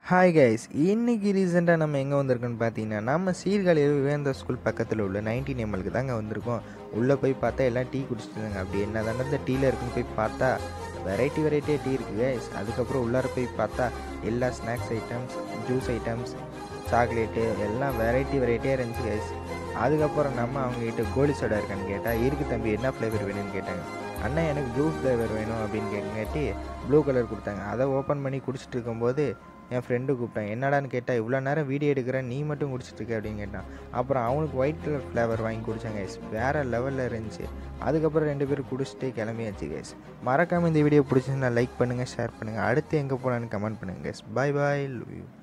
hi guys இன்னைக்கு ரீசெண்டாக நம்ம எங்கே வந்திருக்கோம்னு பார்த்தீங்கன்னா நம்ம சீர்காழியில் விவேந்தா ஸ்கூல் பக்கத்தில் உள்ள நைன்டீன் எம்எல்க்கு தாங்க வந்திருக்கோம் உள்ளே போய் பார்த்தா எல்லாம் டீ குடிச்சிட்டு இருந்தாங்க அப்படி என்ன தானே இந்த டீயில் இருக்குன்னு போய் பார்த்தா வெரைட்டி வெரைட்டியாக டீ இருக்குது கைஸ் அதுக்கப்புறம் உள்ளார போய் பார்த்தா எல்லா snacks items juice items chocolate எல்லாம் வெரைட்டி வெரைட்டியாக இருந்துச்சு கைஸ் அதுக்கப்புறம் நம்ம அவங்ககிட்ட கோலி சோடா இருக்கான்னு கேட்டால் இருக்கு தம்பி என்ன ஃப்ளேவர் வேணும்னு கேட்டாங்க அண்ணா எனக்கு ப்ளூ ஃப்ளேவர் வேணும் அப்படின்னு கேட்காட்டி ப்ளூ கலர் கொடுத்தாங்க அதை ஓப்பன் பண்ணி குடிச்சிட்டு இருக்கும்போது என் ஃப்ரெண்டு கூப்பிட்டான் என்னடான்னு கேட்டால் இவ்வளோ நேரம் வீடியோ எடுக்கிறேன் நீ மட்டும் குடிச்சிட்டு இருக்க அப்படின்னு கேட்டான் அப்புறம் அவனுக்கு ஒயிட் கலர் ஃப்ளேவர் வாங்கி குடித்தாங்க கைஸ் வேறு லெவலில் இருந்துச்சு அதுக்கப்புறம் ரெண்டு பேரும் குடிச்சிட்டு கிளம்பியாச்சு கைஸ் மறக்காமல் இந்த வீடியோ பிடிச்சிருந்தா லைக் பண்ணுங்கள் ஷேர் பண்ணுங்கள் அடுத்து எங்கே போகலான்னு கமெண்ட் பண்ணுங்கள் guys bye bye love you